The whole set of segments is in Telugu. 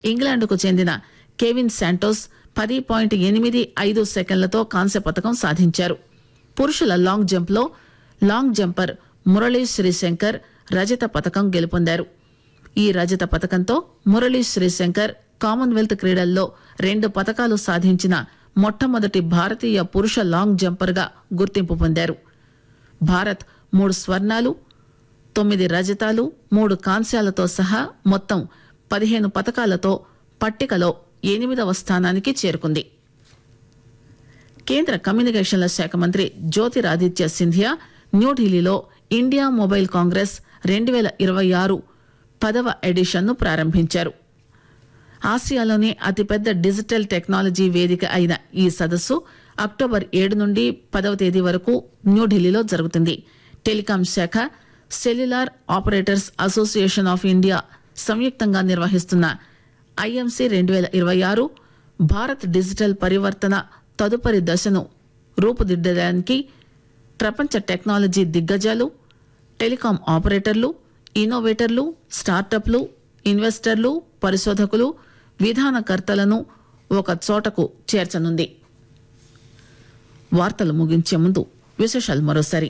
ఇంగ్లాండ్కు చెందిన కెవిన్ శాంటోస్ పది పాయింట్ ఎనిమిది ఐదు సెకండ్లతో కాంస్య పథకం సాధించారు పురుషుల లాంగ్ జంప్ లో లాంగ్ జంపర్ మురళీ శ్రీశంకర్ రజత పథకం గెలుపొందారు ఈ రజత పథకంతో మురళీ శ్రీశంకర్ కామన్వెల్త్ క్రీడల్లో రెండు పథకాలు సాధించిన మొట్టమొదటి భారతీయ పురుష లాంగ్ జంపర్ గా గుర్తింపు పొందారు భారత్ మూడు స్వర్ణాలు తొమ్మిది రజతాలు మూడు కాంస్యాలతో సహా మొత్తం పదిహేను పథకాలతో పట్టికలో ఎనిమిదవ స్థానానికి చేరుకుంది కేంద్ర కమ్యూనికేషన్ల శాఖ మంత్రి జ్యోతిరాదిత్య సింధియా న్యూఢిల్లీలో ఇండియా మొబైల్ కాంగ్రెస్ రెండు వేల ఇరవై ఆరు పదవ ఎడిషన్ను ప్రారంభించారు ఆసియాలోనే అతిపెద్ద డిజిటల్ టెక్నాలజీ వేదిక అయిన ఈ సదస్సు అక్టోబర్ ఏడు నుండి పదవ తేదీ వరకు న్యూఢిల్లీలో జరుగుతుంది టెలికాం శాఖ cellular operators association of India సంయుక్తంగా నిర్వహిస్తున్న ఐఎంసీ రెండు వేల ఇరవై ఆరు భారత్ డిజిటల్ పరివర్తన తదుపరి దశను రూపుదిద్దడానికి ప్రపంచ టెక్నాలజీ దిగ్గజాలు టెలికాం ఆపరేటర్లు ఇన్నోవేటర్లు స్టార్టప్లు ఇన్వెస్టర్లు పరిశోధకులు విధానకర్తలను ఒక చోటకు చేర్చనుంది వార్తలు ముగించే ముందు విశేషాలు మరోసారి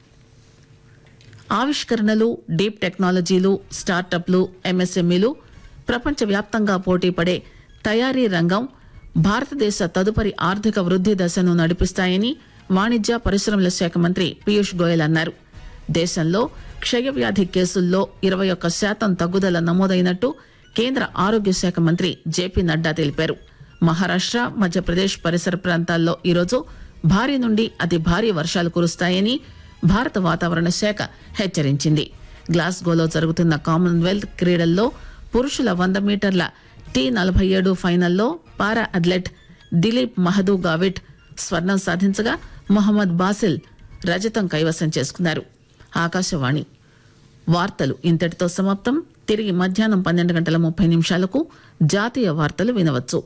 ఆవిష్కరణలు డీప్ టెక్నాలజీలు స్టార్టప్లు ఎంఎస్ఎంఈలు ప్రపంచవ్యాప్తంగా పోటీపడే తయారీ రంగం భారతదేశ తదుపరి ఆర్థిక వృద్ది దశను నడిపిస్తాయని వాణిజ్య పరిశ్రమల శాఖ మంత్రి పీయూష్ గోయల్ అన్నారు దేశంలో క్షయవ్యాధి కేసుల్లో ఇరవై ఒక్క శాతం తగ్గుదల నమోదైనట్టు కేంద్ర ఆరోగ్య శాఖ మంత్రి జేపీ నడ్డా తెలిపారు మహారాష్ట మధ్యప్రదేశ్ పరిసర ప్రాంతాల్లో ఈరోజు భారీ నుండి అతి భారీ వర్షాలు కురుస్తాయని భారత వాతావరణ శాఖ హెచ్చరించింది గ్లాస్గోలో జరుగుతున్న కామన్వెల్త్ క్రీడల్లో పురుషుల వంద మీటర్ల టీ నలభై ఏడు ఫైనల్లో పారా అథ్లెట్ దిలీప్ మహదూ గావిట్ స్వర్ణం సాధించగా మొహమ్మద్ బాసిల్ రజతం కైవసం చేసుకున్నారు ఆకాశవాణి వార్తలు ఇంతటితో సమాప్తం తిరిగి మధ్యాహ్నం పన్నెండు గంటల ముప్పై నిమిషాలకు జాతీయ వార్తలు వినవచ్చు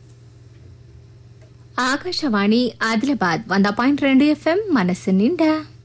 ఆకాశవాణి ఆదిలాబాద్ వంద పాయింట్ రెండు ఎఫ్ఎం మనస్సు నిండా